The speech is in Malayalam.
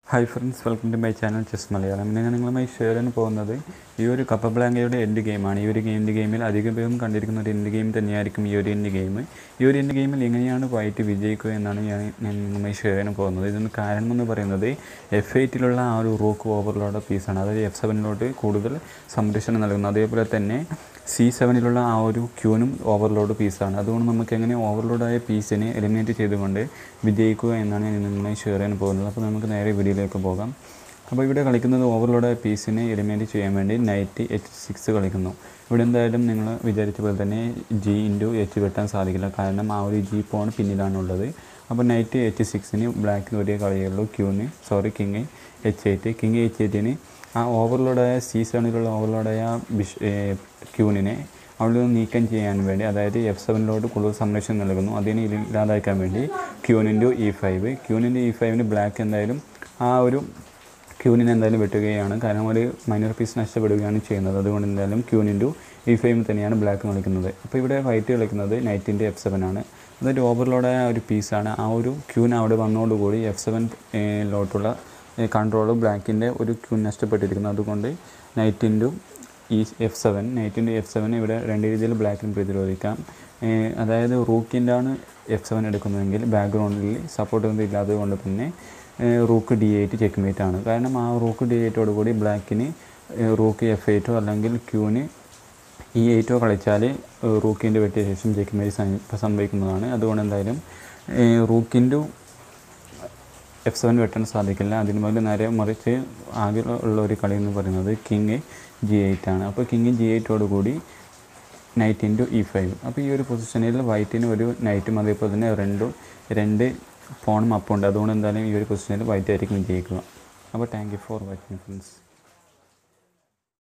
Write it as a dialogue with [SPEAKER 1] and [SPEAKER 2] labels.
[SPEAKER 1] hi friends welcome to my channel chess Malayalam ഇന്ന് ഞാൻ നിങ്ങളുമായി ഷെയർ ചെയ്യാൻ പോകുന്നത് ഈ ഒരു കപ്പബ്ലാങ്കയുടെ എൻഡ് ഗെയിമാണ് ഈ ഒരു എൻഡ് ഗെയിമിൽ അധികം പേരും കണ്ടിരിക്കുന്ന ഒരു എൻഡ് ഗെയിം തന്നെയായിരിക്കും ഈ ഒരു എൻഡ് ഗെയിം ഈ ഒരു എൻഡ് ഗെയിമിൽ എങ്ങനെയാണ് വൈറ്റ് വിജയിക്കുക എന്നാണ് ഞാൻ ഞാൻ നിങ്ങളുമായി ഷെയർ ചെയ്യാൻ പോകുന്നത് ഇതിന് കാരണം എന്ന് പറയുന്നത് എഫ് എയ്റ്റിലുള്ള ആ ഒരു റോക്ക് ഓവർലോഡ് പീസാണ് അതായത് എഫ് സെവനിലോട്ട് കൂടുതൽ സംരക്ഷണം നൽകുന്നു അതേപോലെ തന്നെ സി സെവനിലുള്ള ആ ഒരു ക്യൂനും ഓവർലോഡ് പീസാണ് അതുകൊണ്ട് നമുക്ക് എങ്ങനെ ഓവർലോഡായ പീസിനെ എലിമിനേറ്റ് ചെയ്തുകൊണ്ട് വിജയിക്കുക എന്നാണ് ഞാൻ നിങ്ങളുമായി ഷെയർ ചെയ്യാൻ പോകുന്നത് അപ്പോൾ നമുക്ക് നേരെ വീഡിയോയിലേക്ക് പോകാം അപ്പോൾ ഇവിടെ കളിക്കുന്നത് ഓവർലോഡായ പീസിനെ എലിമിനേറ്റ് ചെയ്യാൻ വേണ്ടി നൈറ്റ് എച്ച് സിക്സ് കളിക്കുന്നു ഇവിടെ എന്തായാലും നിങ്ങൾ വിചാരിച്ച പോലെ തന്നെ ജി ഇൻറ്റു എച്ച് വെട്ടാൻ സാധിക്കില്ല കാരണം ആ ഒരു ജി പോൺ പിന്നിലാണുള്ളത് അപ്പോൾ നൈറ്റ് എച്ച് സിക്സിന് ബ്ലാക്കിന് ഒരേ കളിയുള്ളൂ ക്യൂന് sorry king H eight king H എയ്റ്റിന് ആ ഓവർലോഡായ സി സെവനിലുള്ള ഓവർലോഡായ ബിഷ് ക്യൂനിനെ അവിടെ നിന്ന് നീക്കം ചെയ്യാൻ വേണ്ടി അതായത് എഫ് സെവനിലോട്ട് കൂടുതൽ സംരക്ഷണം നൽകുന്നു അതിനെ ഇല്ലാതാക്കാൻ വേണ്ടി ക്യൂനിൻ്റെ ഇ ഫൈവ് ക്യൂനിൻ്റെ ഇ ഫൈവിന് ബ്ലാക്ക് എന്തായാലും ആ ഒരു ക്യൂനിനെ എന്തായാലും വെട്ടുകയാണ് കാരണം ഒരു മൈനർ പീസ് നഷ്ടപ്പെടുകയാണ് ചെയ്യുന്നത് അതുകൊണ്ട് എന്തായാലും ക്യൂനിൻ്റെ ഇ ഫൈവ് തന്നെയാണ് ബ്ലാക്ക് കളിക്കുന്നത് അപ്പോൾ ഇവിടെ വൈറ്റ് കളിക്കുന്നത് നൈറ്റിൻ്റെ എഫ് സെവൻ ആണ് അതൊരു ഓവർലോഡായ ഒരു പീസാണ് ആ ഒരു ക്യൂൻ അവിടെ വന്നതോടുകൂടി എഫ് സെവൻ ലോട്ടുള്ള കൺട്രോൾ ബ്ലാക്കിൻ്റെ ഒരു ക്യൂ നഷ്ടപ്പെട്ടിരിക്കുന്നു അതുകൊണ്ട് നൈറ്റ് ഇൻറ്റു ഈ F seven knight into F seven ഇവിടെ രണ്ട് രീതിയിൽ ബ്ലാക്കിന് പ്രതിരോധിക്കാം അതായത് റൂക്കിൻ്റെ ആണ് എഫ് സെവൻ എടുക്കുന്നതെങ്കിൽ ബാക്ക്ഗ്രൗണ്ടിൽ സപ്പോർട്ട് ഒന്നും ഇല്ലാത്തത് കൊണ്ട് തന്നെ റൂക്ക് ഡി എയ്റ്റ് ചെക്ക്മേറ്റ് ആണ് കാരണം ആ റൂക്ക് ഡി എയ്റ്റോട് കൂടി ബ്ലാക്കിന് റൂക്ക് എഫ് എയ്റ്റോ അല്ലെങ്കിൽ ക്യൂന് ഈ എയ്റ്റോ കളിച്ചാൽ റൂക്കിൻ്റെ വെട്ടിയ ശേഷം ചെക്ക്മേറ്റ് സംഭവിക്കുന്നതാണ് അതുകൊണ്ട് എന്തായാലും റൂക്കിൻ്റെ എഫ് സെവൻ വെട്ടാൻ സാധിക്കില്ല അതിന് പകരം നേരെ മറിച്ച് ആകെ ഉള്ള ഒരു കളി എന്ന് പറയുന്നത് കിങ് ജി എയ്റ്റ് ആണ് അപ്പോൾ കിങ് ജി എയ്റ്റോട് കൂടി നൈറ്റ് ഇൻറ്റു ഇ ഫൈവ് അപ്പോൾ ഈ ഒരു പൊസിഷനിൽ വൈറ്റിന് ഒരു നൈറ്റും അതേപോലെ തന്നെ രണ്ടും രണ്ട് ഫോണും അപ്പുണ്ട് അതുകൊണ്ട് എന്തായാലും ഈ ഒരു പൊസിഷനിൽ വൈറ്റ് ആയിരിക്കും വിജയിക്കുക അപ്പോൾ thank you for watching friends